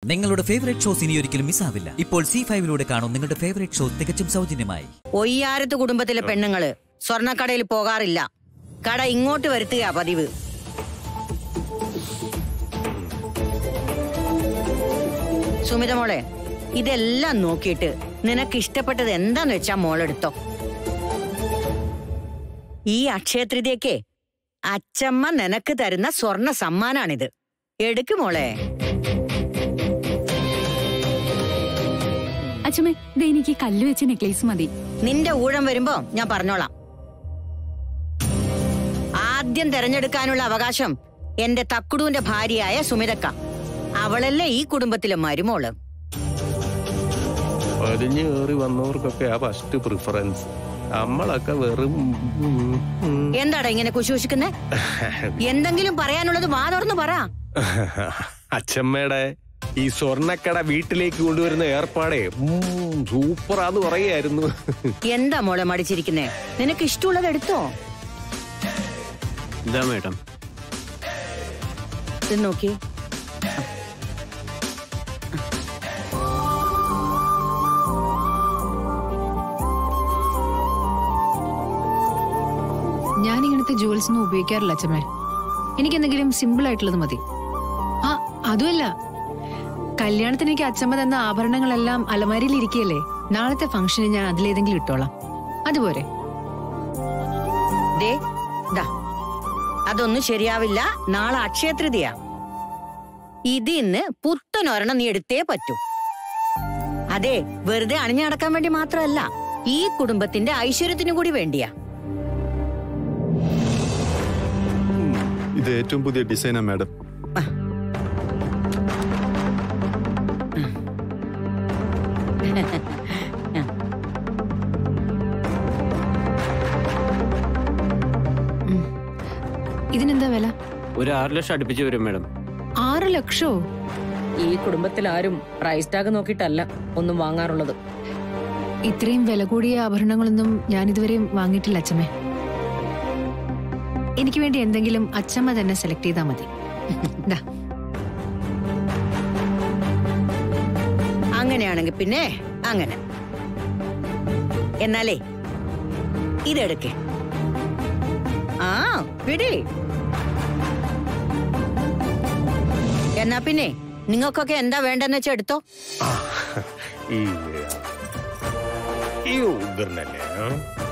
നിങ്ങളുടെ favourite shows ഇനി ഒരിക്കലും മിസ്സാവില്ല ഇപ്പോൾ സി ഫൈവിലൂടെ കാണും നിങ്ങളുടെ ഫേവറേറ്റ് ഷോ തികച്ചും സൗജന്യമായി ഒയ്യാരത്ത് കുടുംബത്തിലെ പെണ്ണുങ്ങള് സ്വർണ്ണക്കടയിൽ പോകാറില്ല കട ഇങ്ങോട്ട് വരുത്തുക പതിവ് സുമിത മോളെ ഇതെല്ലാം നോക്കിയിട്ട് നിനക്ക് ഇഷ്ടപ്പെട്ടത് എന്താന്ന് വെച്ചാ മോളെടുത്തോ ഈ അക്ഷയതൃതീയക്ക് അച്ചമ്മ നിനക്ക് തരുന്ന സ്വർണ സമ്മാനാണിത് എടുക്ക് മോളെ അച്ഛമ്മേ ദേ എനിക്ക് ഈ കല്ല് വെച്ച നെക്ലേസ് മതി നിന്റെ ഊഴം വരുമ്പോ ഞാൻ പറഞ്ഞോളാം ആദ്യം തെരഞ്ഞെടുക്കാനുള്ള അവകാശം എന്റെ തക്കുടുവിന്റെ ഭാര്യയായ സുമിതക്ക അവളല്ലേ ഈ കുടുംബത്തിലെ മരുമോള് വലിഞ്ഞു കയറി വന്നവർക്കൊക്കെ ആ ഫസ്റ്റ് പ്രിഫറൻസ് നമ്മളൊക്കെ വെറും ഉം, ഉം. എന്താടാ ഇങ്ങനെ കുശൂഷിക്കുന്നേ എന്തെങ്കിലും പറയാനുള്ളത് വാ തുറന്ന് പറ അച്ഛമ്മയുടെ ഈ സ്വർണ്ണക്കട വീട്ടിലേക്ക് കൊണ്ടുവരുന്ന ഏർപ്പാടേ ഉം, സൂപ്പറാന്ന് പറയായിരുന്നു എന്താ മോളെ മടിച്ചിരിക്കുന്നേ നിനക്ക് ഇഷ്ടമുള്ളത് എടുത്തോ ഇതാ മേഡം ഇത് നോക്കി ഞാൻ ഇങ്ങനത്തെ ജുവൽസ് ഒന്നും ഉപയോഗിക്കാറില്ല അച്ഛമ്മേ എനിക്ക് എന്തെങ്കിലും സിമ്പിൾ ആയിട്ടുള്ളത് മതി ആ അതുമല്ല കല്യാണത്തിന് എനിക്ക് അച്ഛമ്മ തന്ന ആഭരണങ്ങളെല്ലാം അലമാരിയിൽ ഇരിക്കുകയല്ലേ നാളത്തെ ഫംഗ്ഷന് ഞാൻ അതിലേതെങ്കിലും ഇട്ടോളാം അതുപോരെ ദേ ദാ അതൊന്നും ശരിയാവില്ല നാളെ അക്ഷയതൃതിയാ ഇതിന്ന് പുത്തനൊരെണ്ണം നീ എടുത്തേ പറ്റൂ അതെ വെറുതെ അണിഞ്ഞു നടക്കാൻ വേണ്ടി മാത്രമല്ല ഈ കുടുംബത്തിന്റെ ഐശ്വര്യത്തിനു കൂടി വേണ്ടിയാ ഇത് ഏറ്റവും പുതിയ ഡിസൈനാ മാഡം ഇതിനെന്താ വില ഒരു ആറ് ലക്ഷം അടുപ്പിച്ച് വരും മേഡം ആറ് ലക്ഷോ ഈ കുടുംബത്തിൽ ആരും പ്രൈസ് ടാഗ് നോക്കിയിട്ടല്ല ഒന്നും വാങ്ങാറുള്ളത് ഇത്രയും വില കൂടിയ ആഭരണങ്ങളൊന്നും ഞാൻ ഇതുവരെയും വാങ്ങിയിട്ടില്ല അച്ഛമ്മേ എനിക്ക് വേണ്ടി എന്തെങ്കിലും അച്ഛമ്മ തന്നെ സെലക്ട് ചെയ്താൽ മതി ദാ അങ്ങനെയാണെങ്കിൽ പിന്നെ അങ്ങനെ എന്നാലേ ഇതെടുക്കേ ആ പിടി എന്നാ പിന്നെ നിങ്ങൾക്കൊക്കെ എന്താ വേണ്ടെന്ന് വെച്ചാ എടുത്തോ ഈ ഈ ഉഗ്രനല്ലേ ആ?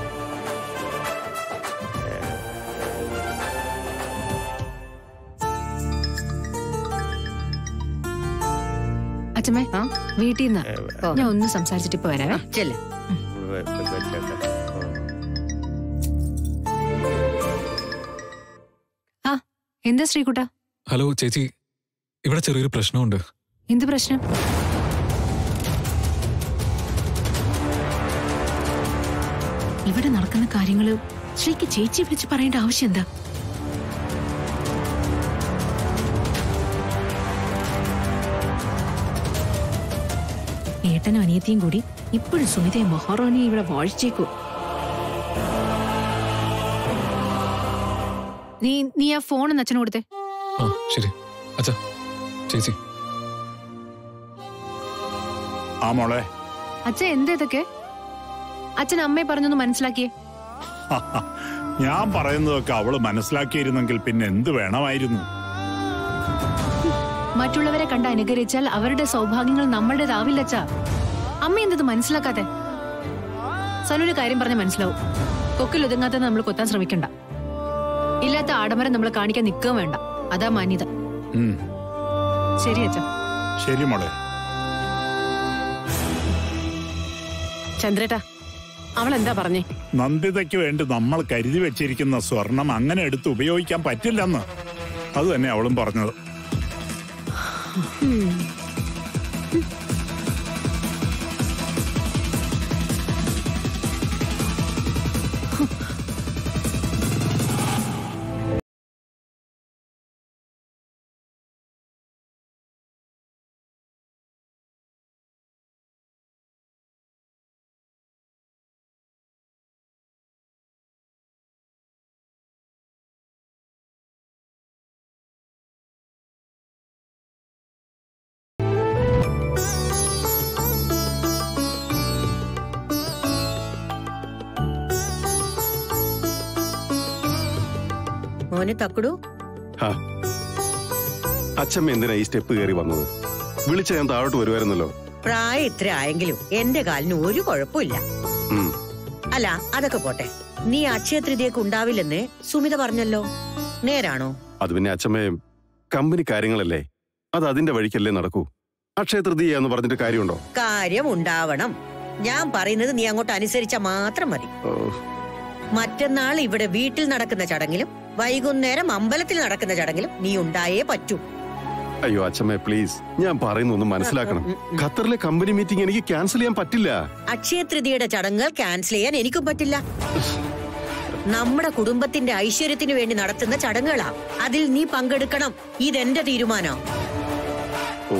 അച്ഛമ്മേ ആ? വീട്ടിൽ നിന്ന് ഓ. ഞാൻ ഒന്ന് സംസാരിച്ചിട്ട് ഇപ്പൊ വരാവേ ചെല്ല് വെ- വെ- വെച്ചേക്കാം. ആ. ആ എന്താ ശ്രീകുട്ട ഹലോ ചേച്ചി ഇവിടെ ചെറിയൊരു പ്രശ്നമുണ്ട് എന്ത് പ്രശ്നം ഇവിടെ നടക്കുന്ന കാര്യങ്ങള് ശ്രീക്ക് ചേച്ചി വിളിച്ച് പറയേണ്ട ആവശ്യം എന്താ ഏട്ടനും അനിയത്തിയും കൂടി ഇപ്പോഴും സുമിതയെ മഹാറാണിയെ ഇവിടെ വാഴിച്ചേക്കൂ നീ നീ ആ ഫോൺ ഒന്ന് അച്ഛന് കൊടുത്തേ ആ ശരി അച്ഛാ ചേച്ചി ആ മോളെ അച്ഛൻ എന്താ ഇതൊക്കെ അച്ഛൻ അമ്മയെ പറഞ്ഞൊന്ന് മനസ്സിലാക്കിയേ ഞാൻ പറയുന്നതൊക്കെ അവള് മനസ്സിലാക്കിയിരുന്നെങ്കിൽ പിന്നെ എന്ത് വേണമായിരുന്നു മറ്റുള്ളവരെ കണ്ട് അനുകരിച്ചാൽ അവരുടെ സൗഭാഗ്യങ്ങൾ നമ്മളുടേതാവില്ലച്ചാ അമ്മ എന്തത് മനസ്സിലാക്കാത്തെ സനൊരു കാര്യം പറഞ്ഞ മനസ്സിലാവും കൊക്കിൽ ഒതുങ്ങാത്ത നമ്മൾ കൊത്താൻ ശ്രമിക്കണ്ട ഇല്ലാത്ത ആഡംബരം നമ്മൾ കാണിക്കാൻ നിൽക്കുകയും വേണ്ട അതാ മാന്യത ഉം, ശരി അച്ഛാ ശരി മോളെ ചന്ദ്രേട്ടാ അവൾ എന്താ പറഞ്ഞേ നന്ദിതയ്ക്ക് വേണ്ടി നമ്മൾ കരുതി വെച്ചിരിക്കുന്ന സ്വർണം അങ്ങനെ എടുത്ത് ഉപയോഗിക്കാൻ പറ്റില്ലെന്ന് അത് തന്നെ അവളും പറഞ്ഞത് മോന് തക്കുടു ഹാ അച്ഛമ്മ എന്തിനാ ഈ സ്റ്റെപ്പ് കയറി വന്നത് വിളിച്ച ഞാൻ താഴോട്ട് വരുമായിരുന്നല്ലോ പ്രായം ഇത്ര ആയെങ്കിലും എന്റെ കാലിന് ഒരു കുഴപ്പമില്ല ഉം. അല്ല അതൊക്കെ പോട്ടെ നീ അക്ഷയ തൃതീയക്ക് ഉണ്ടാവില്ലെന്ന് സുമിത പറഞ്ഞല്ലോ നേരാണോ അത് പിന്നെ അച്ഛമ്മയെ കമ്പനി കാര്യങ്ങളല്ലേ അത് അതിന്റെ വഴിക്കല്ലേ നടക്കൂ അക്ഷയ തൃതീയ എന്ന് പറഞ്ഞിട്ട് കാര്യമുണ്ടോ കാര്യം ഉണ്ടാവണം ഞാൻ പറയുന്നത് നീ അങ്ങോട്ട് അനുസരിച്ച മാത്രം മതി ഓ, മറ്റന്നാൾ ഇവിടെ വീട്ടിൽ നടക്കുന്ന ചടങ്ങിലും വൈകുന്നേരം അമ്പലത്തിൽ നടക്കുന്ന ചടങ്ങിലും നീ ഉണ്ടായേ പറ്റൂ അയ്യോ അച്ഛമ്മ പ്ലീസ് ഞാൻ പറയുന്ന ഒന്ന് മനസ്സിലാക്കണം ഉം, ഉം. ഖത്തറിലെ കമ്പനി മീറ്റിംഗ് എനിക്ക് ക്യാൻസൽ ചെയ്യാൻ പറ്റില്ല അക്ഷയ തൃതീയയുടെ ചടങ്ങുകൾ ക്യാൻസൽ ചെയ്യാൻ എനിക്കും പറ്റില്ല നമ്മുടെ കുടുംബത്തിന്റെ ഐശ്വര്യത്തിന് വേണ്ടി നടത്തുന്ന ചടങ്ങുകളാ അതിൽ നീ പങ്കെടുക്കണം ഇതെന്റെ തീരുമാനം ഓ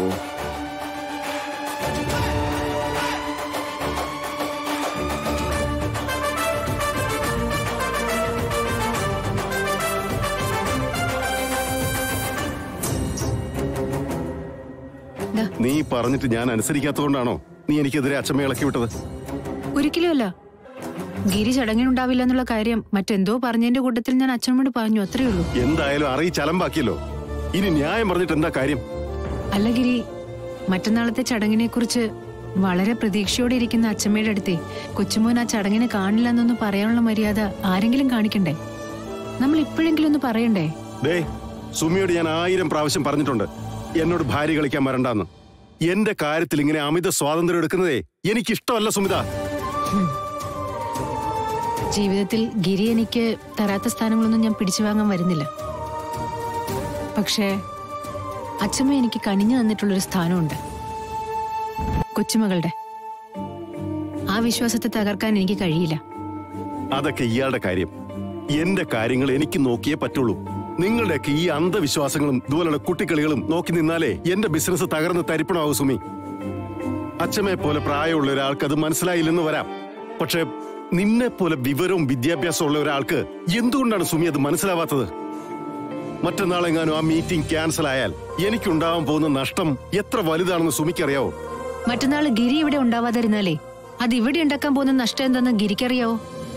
ദാ, നീ പറഞ്ഞിട്ട് ഞാൻ അനുസരിക്കാത്തതുകൊണ്ടാണോ നീ എനിക്കെതിരെ അച്ഛമ്മ ഇളക്കി വിട്ടത് ഒരിക്കലുമല്ല ഗിരി ചടങ്ങിനുണ്ടാവില്ല എന്നുള്ള കാര്യം മറ്റെന്തോ പറഞ്ഞതിന്റെ കൂട്ടത്തിൽ ഞാൻ അച്ഛനോട് പറഞ്ഞു അത്രേ ഉള്ളൂ എന്തായാലും അറിയിച്ച് അലമ്പാക്കിയല്ലോ ഇനി ന്യായം പറഞ്ഞിട്ട് എന്താ കാര്യം അല്ല ഗിരി മറ്റന്നാളത്തെ ചടങ്ങിനെ കുറിച്ച് വളരെ പ്രതീക്ഷയോടെ ഇരിക്കുന്ന അച്ഛമ്മയുടെ അടുത്തേ കൊച്ചുമോൻ ആ ചടങ്ങിനെ കാണില്ല എന്നൊന്ന് പറയാനുള്ള മര്യാദ ആരെങ്കിലും കാണിക്കണ്ടേ നമ്മൾ ഇപ്പോഴെങ്കിലും ഒന്ന് പറയണ്ടേ ദേ സുമിയോട് ഞാൻ ആയിരം പ്രാവശ്യം പറഞ്ഞിട്ടുണ്ട് എന്നോട് ഭാര്യ കളിക്കാൻ വരണ്ടാന്ന് എന്റെ കാര്യത്തിൽ ഇങ്ങനെ അമിത സ്വാതന്ത്ര്യം എടുക്കുന്നതേ എനിക്കിഷ്ടമല്ല സുമിത ജീവിതത്തിൽ ഗിരി എനിക്ക് തരാത്ത സ്ഥാനങ്ങളൊന്നും ഞാൻ പിടിച്ചു വാങ്ങാൻ വരുന്നില്ല പക്ഷേ അച്ഛമ്മ എനിക്ക് കനിഞ്ഞു തന്നിട്ടുള്ളൊരു സ്ഥാനമുണ്ട് കൊച്ചുമകളുടെ ആ വിശ്വാസത്തെ തകർക്കാൻ എനിക്ക് കഴിയില്ല അതൊക്കെ ഇയാളുടെ കാര്യം എന്റെ കാര്യങ്ങൾ എനിക്ക് നോക്കിയേ പറ്റുള്ളൂ നിങ്ങളുടെയൊക്കെ ഈ അന്ധവിശ്വാസങ്ങളും ഇതുപോലുള്ള കുട്ടിക്കളികളും നോക്കി നിന്നാലേ എന്റെ ബിസിനസ് തകർന്ന് തരിപ്പണമാവും സുമി അച്ഛമ്മയെ പോലെ പ്രായമുള്ള ഒരാൾക്ക് അത് മനസ്സിലായില്ലെന്ന് വരാം പക്ഷെ നിന്നെ പോലെ വിവരവും വിദ്യാഭ്യാസവും ഉള്ള ഒരാൾക്ക് എന്തുകൊണ്ടാണ് സുമി അത് മനസ്സിലാവാത്തത് മറ്റന്നാളെങ്ങാനും ആ മീറ്റിംഗ് ക്യാൻസൽ ആയാൽ എനിക്കുണ്ടാവാൻ പോകുന്ന നഷ്ടം എത്ര വലുതാണെന്ന് സുമിക്കറിയാവോ മറ്റന്നാൾ ഗിരി ഇവിടെ ഉണ്ടാവാതിരുന്നാലേ അത് ഇവിടെ ഉണ്ടാക്കാൻ പോകുന്ന നഷ്ടം എന്തെന്ന് ഗിരിക്കറിയാവോ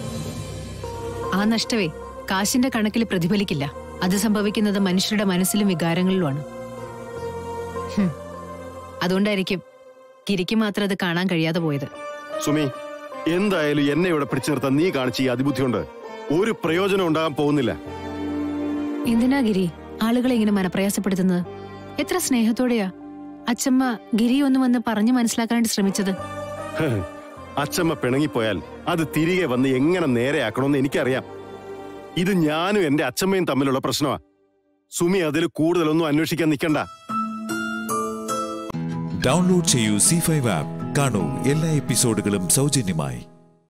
ആ നഷ്ടമേ കാശിന്റെ കണക്കിൽ പ്രതിഫലിക്കില്ല അത് സംഭവിക്കുന്നത് മനുഷ്യരുടെ മനസ്സിലും വികാരങ്ങളിലുമാണ് ഹും. അതുകൊണ്ടായിരിക്കും ഗിരിക്ക് മാത്രം അത് കാണാൻ കഴിയാതെ പോയത് സുമി എന്തായാലും എന്നെ ഇവിടെ പിടിച്ചു നിർത്താൻ നീ കാണിച്ച ഈ അതിബുദ്ധി കൊണ്ട് ഒരു പ്രയോജനം ഉണ്ടാകാൻ പോകുന്നില്ല എന്തിനാ ഗിരി ആളുകളെ ഇങ്ങനെ മനപ്രയാസപ്പെടുത്തുന്നത് എത്ര സ്നേഹത്തോടെയാ അച്ചമ്മ ഗിരി ഒന്ന് വന്ന് പറഞ്ഞു മനസ്സിലാക്കാനായിട്ട് ശ്രമിച്ചത് ഹ്. അച്ചമ്മ പിണങ്ങിപ്പോയാൽ അത് തിരികെ വന്ന് എങ്ങനെ നേരെയാക്കണമെന്ന് എനിക്കറിയാം ഇത് ഞാനും എന്റെ അച്ചമ്മയും തമ്മിലുള്ള പ്രശ്നമാ സുമി അതിൽ കൂടുതലൊന്നും അന്വേഷിക്കാൻ നിൽക്കണ്ട ഡൗൺലോഡ് ചെയ്യൂ സി ഫൈവ് ആപ്പ് കാണൂ എല്ലാ എപ്പിസോഡുകളും സൗജന്യമായി